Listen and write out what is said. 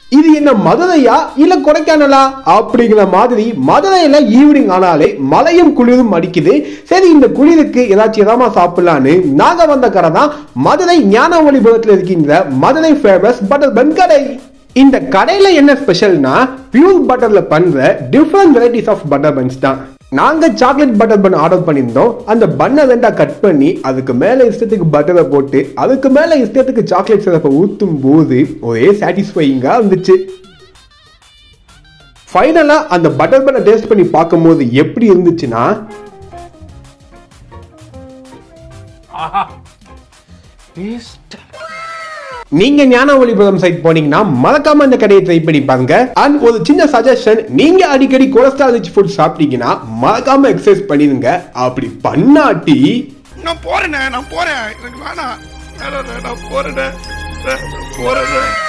இது என்ன மதுரையா இல்ல கொடைக்கானலா அப்படிங்கிற மாதிரி மதுரையில ஈவினிங் ஆனாலே மழையும் குளிரும் அடிக்குது சரி இந்த குளிருக்கு ஏதாச்சும் எதாமா சாப்பிடலான்னு நாங்க வந்த கடை தான் மதுரை ஞானவழிபுரத்தில் இருக்கின்ற மதுரை ஃபேமஸ் பட்டர் பன் கடை இந்த கடையில என்ன ஸ்பெஷல்னா பியூர் பட்டர்ல பண்ற different varieties of butter buns தான் நாங்க சாக்லேட் பட்டர் பன் ஆர்டர் பண்ணியிருந்தோம் அந்த பன்னை ரெண்டா கட் பண்ணி அதுக்கு மேல இஷ்டத்துக்கு பட்டரை போட்டு அதுக்கு மேல இஷ்டத்துக்கு சாக்லேட் சிறப்பை ஊத்தும் போது ஒரே சாட்டிஸ்ஃபைங்கா இருந்துச்சு ஃபைனலா அந்த பட்டர் பன்னை டேஸ்ட் பண்ணி பார்க்கும்போது எப்படி இருந்துச்சுன்னா ஆஹா டேஸ்ட் நீங்க ஞான ஒளிபுரம் சைட் போனீங்கன்னா மறக்காம இந்த கடையை ட்ரை பண்ணி பாருங்க அண்ட் ஒரு சின்ன சஜஷன் நீங்க அடிக்கடி கொலஸ்ட்ரால் ரிச் ஃபுட் சாப்பிட்டீங்கன்னா மறக்காம எக்ஸசைஸ் பண்ணிருங்க அப்படி பண்ணாட்டி நான் போறேனே நான் போறேன் எனக்கு வேணாம் வேணாம், நான் போறேனே போறேனே